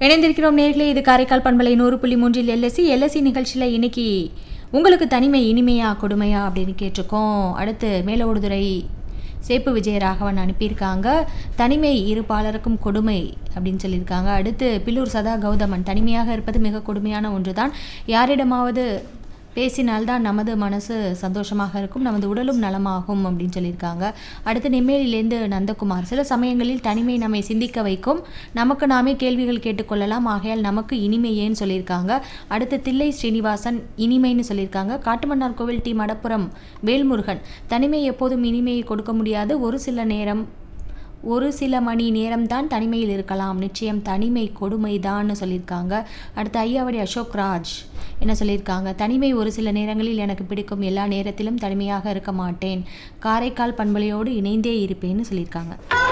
இணைந்திருக்கிறோம் நேர்களே இது காரைக்கால் பண்பலை நூறு புள்ளி மூன்றில் எல்எஸ்சி எல்எஸ்சி நிகழ்ச்சியில் இன்னைக்கு உங்களுக்கு தனிமை இனிமையா கொடுமையா அப்படின்னு கேட்டிருக்கோம் அடுத்து மேலோடுதுறை சேப்பு விஜயராகவன் அனுப்பியிருக்காங்க தனிமை இருப்பாளருக்கும் கொடுமை அப்படின்னு சொல்லியிருக்காங்க அடுத்து பில்லூர் சதா கௌதமன் தனிமையாக இருப்பது மிக கொடுமையான ஒன்றுதான் யாரிடமாவது பேசினால்தான் நமது மனசு சந்தோஷமாக இருக்கும் நமது உடலும் நலமாகும் அப்படின்னு சொல்லியிருக்காங்க அடுத்து நெம்மேலியிலேருந்து நந்தகுமார் சில சமயங்களில் தனிமை நம்மை சிந்திக்க வைக்கும் நமக்கு நாமே கேள்விகள் கேட்டுக்கொள்ளலாம் ஆகையால் நமக்கு இனிமை ஏன்னு சொல்லியிருக்காங்க அடுத்து தில்லை ஸ்ரீனிவாசன் இனிமைன்னு சொல்லியிருக்காங்க காட்டுமன்னார் கோவில் டி மடப்புரம் வேல்முருகன் தனிமை எப்போதும் இனிமையை கொடுக்க முடியாது ஒரு சில நேரம் ஒரு சில மணி நேரம்தான் தனிமையில் இருக்கலாம் நிச்சயம் தனிமை கொடுமைதான்னு சொல்லியிருக்காங்க அடுத்து ஐயாவடி அசோக் ராஜ் என்ன சொல்லியிருக்காங்க தனிமை ஒரு சில நேரங்களில் எனக்கு பிடிக்கும் எல்லா நேரத்திலும் தனிமையாக இருக்க மாட்டேன் காரைக்கால் பண்பலையோடு இணைந்தே இருப்பேன்னு சொல்லியிருக்காங்க